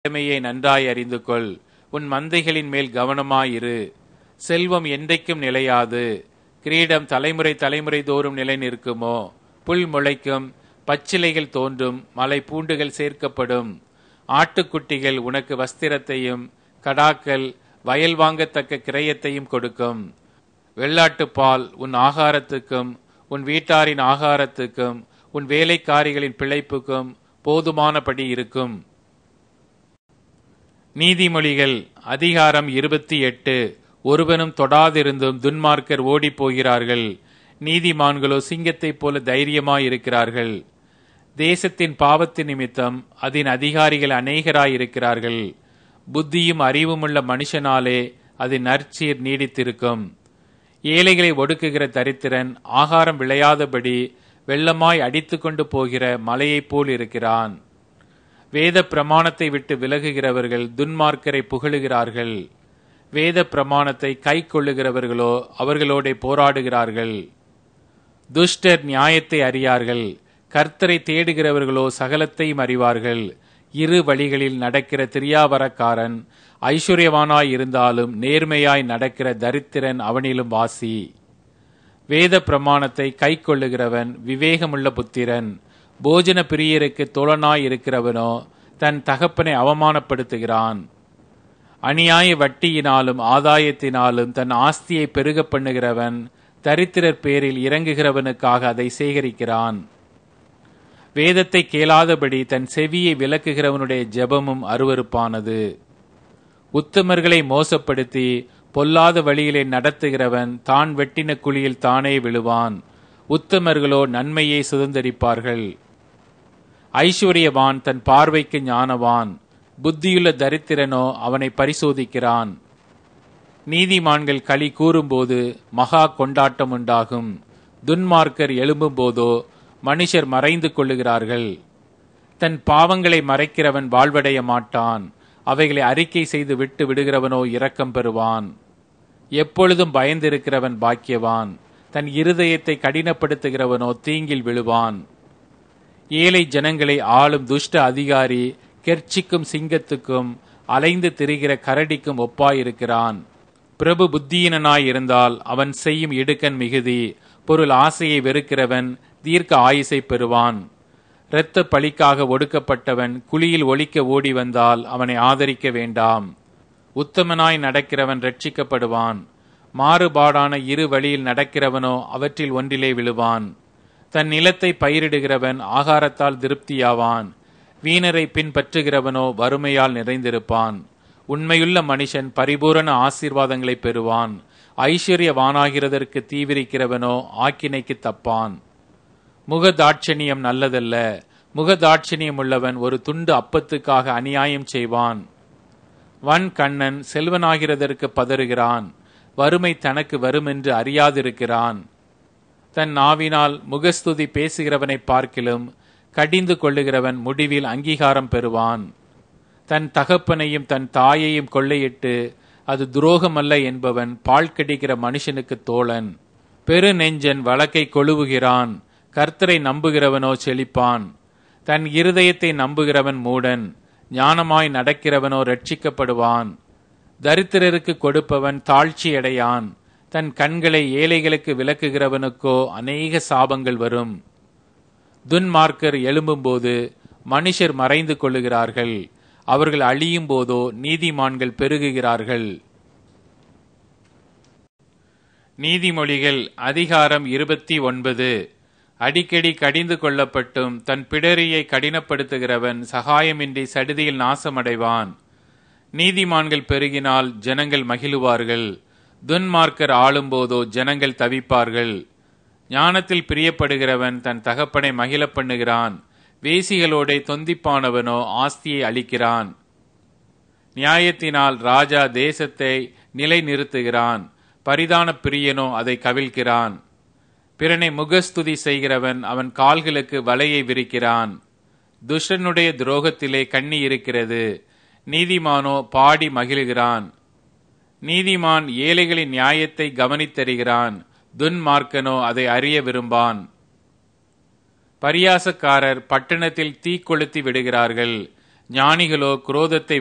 நிலைமையை நன்றாய் அறிந்து கொள் உன் மந்தைகளின் மேல் கவனமாயிரு செல்வம் என்றைக்கும் நிலையாது கிரீடம் தலைமுறை தலைமுறை தோறும் நிலை நிற்குமோ புல் முளைக்கும் பச்சிலைகள் தோன்றும் மலை பூண்டுகள் சேர்க்கப்படும் ஆட்டுக்குட்டிகள் உனக்கு வஸ்திரத்தையும் கடாக்கள் வயல் வாங்கத்தக்க கிரயத்தையும் கொடுக்கும் வெள்ளாட்டுப்பால் உன் ஆகாரத்துக்கும் உன் வீட்டாரின் ஆகாரத்துக்கும் உன் வேலைக்காரிகளின் பிழைப்புக்கும் போதுமானபடி இருக்கும் நீதிமொழிகள் அதிகாரம் இருபத்தி எட்டு ஒருவனும் தொடாதிருந்தும் துன்மார்க்கர் ஓடிப் போகிறார்கள் நீதிமான்களோ சிங்கத்தைப் போல தைரியமாயிருக்கிறார்கள் தேசத்தின் பாவத்தின் நிமித்தம் அதன் அதிகாரிகள் அநேகராயிருக்கிறார்கள் புத்தியும் அறிவுமுள்ள மனுஷனாலே அதன் நற்சீர் நீடித்திருக்கும் ஏழைகளை ஒடுக்குகிற தரித்திரன் ஆகாரம் விளையாதபடி வெள்ளமாய் அடித்துக்கொண்டு போகிற மலையைப் போல் இருக்கிறான் வேத பிரமாணத்தை விட்டு விலகுகிறவர்கள் துன்மார்க்கரை புகழுகிறார்கள் வேத பிரமாணத்தை கை கொள்ளுகிறவர்களோ அவர்களோட போராடுகிறார்கள் துஷ்டர் நியாயத்தை அறியார்கள் கர்த்தரை தேடுகிறவர்களோ சகலத்தையும் அறிவார்கள் இரு வழிகளில் நடக்கிற திரியாவரக்காரன் ஐஸ்வர்யவானாய் இருந்தாலும் நேர்மையாய் நடக்கிற தரித்திரன் அவனிலும் வாசி வேத பிரமாணத்தை கை கொள்ளுகிறவன் விவேகமுள்ள புத்திரன் போஜன பிரியருக்கு தோழனாய் இருக்கிறவனோ தன் தகப்பனை அவமானப்படுத்துகிறான் அநியாய வட்டியினாலும் ஆதாயத்தினாலும் தன் ஆஸ்தியை பெருக பண்ணுகிறவன் தரித்திரர் பேரில் இறங்குகிறவனுக்காக அதை சேகரிக்கிறான் வேதத்தை கேளாதபடி தன் செவியை விலக்குகிறவனுடைய ஜெபமும் அருவருப்பானது உத்தமர்களை மோசப்படுத்தி பொல்லாத வழியிலே நடத்துகிறவன் தான் வெட்டின குழியில் தானே விழுவான் உத்தமர்களோ நன்மையை சுதந்திரிப்பார்கள் ஐஸ்வர்யவான் தன் பார்வைக்கு ஞானவான் புத்தியுள்ள தரித்திரனோ அவனை பரிசோதிக்கிறான் நீதிமான்கள் களி கூறும்போது மகா கொண்டாட்டம் உண்டாகும் துன்மார்க்கர் எழும்பும்போதோ மனுஷர் மறைந்து கொள்ளுகிறார்கள் தன் பாவங்களை மறைக்கிறவன் வாழ்வடைய மாட்டான் அவைகளை அறிக்கை செய்து விட்டு விடுகிறவனோ இரக்கம் பெறுவான் எப்பொழுதும் பயந்திருக்கிறவன் பாக்கியவான் தன் இருதயத்தை கடினப்படுத்துகிறவனோ தீங்கில் விழுவான் ஏழை ஜனங்களை ஆளும் துஷ்ட அதிகாரி கெர்ச்சிக்கும் சிங்கத்துக்கும் அலைந்து திரிகிற கரடிக்கும் ஒப்பாயிருக்கிறான் பிரபு புத்தியினனாய் இருந்தால் அவன் செய்யும் இடுக்கன் மிகுதி பொருள் ஆசையை வெறுக்கிறவன் தீர்க்க ஆயுசை பெறுவான் இரத்த பழிக்காக ஒடுக்கப்பட்டவன் குழியில் ஒழிக்க ஓடி வந்தால் அவனை ஆதரிக்க வேண்டாம் உத்தமனாய் நடக்கிறவன் ரட்சிக்கப்படுவான் மாறுபாடான இரு வழியில் நடக்கிறவனோ அவற்றில் ஒன்றிலே விழுவான் தன் நிலத்தை பயிரிடுகிறவன் ஆகாரத்தால் திருப்தியாவான் வீணரை பின்பற்றுகிறவனோ வறுமையால் நிறைந்திருப்பான் உண்மையுள்ள மனுஷன் பரிபூரண ஆசீர்வாதங்களை பெறுவான் ஐஸ்வர்யவானாகிறதற்கு தீவிரிக்கிறவனோ ஆக்கினைக்கு தப்பான் முகதாட்சணியம் நல்லதல்ல முகதாட்சணியம் உள்ளவன் ஒரு துண்டு அப்பத்துக்காக அநியாயம் செய்வான் வன் கண்ணன் செல்வனாகிறதற்கு பதறுகிறான் வறுமை தனக்கு வருமென்று அறியாதிருக்கிறான் தன் நாவினால் முகஸ்துதி பேசுகிறவனை பார்க்கிலும் கடிந்து கொள்ளுகிறவன் முடிவில் அங்கீகாரம் பெறுவான் தன் தகப்பனையும் தன் தாயையும் கொள்ளையிட்டு அது துரோகமல்ல என்பவன் பால் கடிக்கிற மனுஷனுக்கு தோழன் பெரு நெஞ்சன் வழக்கை கொழுவுகிறான் கர்த்தரை நம்புகிறவனோ செழிப்பான் தன் இருதயத்தை நம்புகிறவன் மூடன் ஞானமாய் நடக்கிறவனோ ரட்சிக்கப்படுவான் தரித்திரருக்கு கொடுப்பவன் தாழ்ச்சியடையான் தன் கண்களை ஏழைகளுக்கு விளக்குகிறவனுக்கோ அநேக சாபங்கள் வரும் துன்மார்க்கர் எழும்பும்போது மனுஷர் மறைந்து கொள்ளுகிறார்கள் அவர்கள் அழியும் போதோ நீதிமான்கள் பெருகுகிறார்கள் நீதிமொழிகள் அதிகாரம் இருபத்தி ஒன்பது அடிக்கடி கடிந்து கொள்ளப்பட்டும் தன் பிடரியை கடினப்படுத்துகிறவன் சகாயமின்றி சடுதியில் நாசமடைவான் நீதிமான்கள் பெருகினால் ஜனங்கள் மகிழுவார்கள் துன்மார்க்கர் ஆளும்போதோ ஜனங்கள் தவிப்பார்கள் ஞானத்தில் பிரியப்படுகிறவன் தன் தகப்பனை மகிழ பண்ணுகிறான் வேசிகளோட தொந்திப்பானவனோ ஆஸ்தியை அளிக்கிறான் நியாயத்தினால் ராஜா தேசத்தை நிலை நிறுத்துகிறான் பரிதான பிரியனோ அதை கவிழ்க்கிறான் பிறனை முகஸ்துதி செய்கிறவன் அவன் கால்களுக்கு வலையை விரிக்கிறான் துஷ்டனுடைய துரோகத்திலே கண்ணி இருக்கிறது நீதிமானோ பாடி மகிழ்கிறான் நீதிமான் ஏழைகளின் நியாயத்தை கவனித்தறிகிறான் துன்மார்க்கனோ அதை அறிய விரும்பான் பரியாசக்காரர் பட்டணத்தில் தீ கொளுத்தி விடுகிறார்கள் ஞானிகளோ குரோதத்தை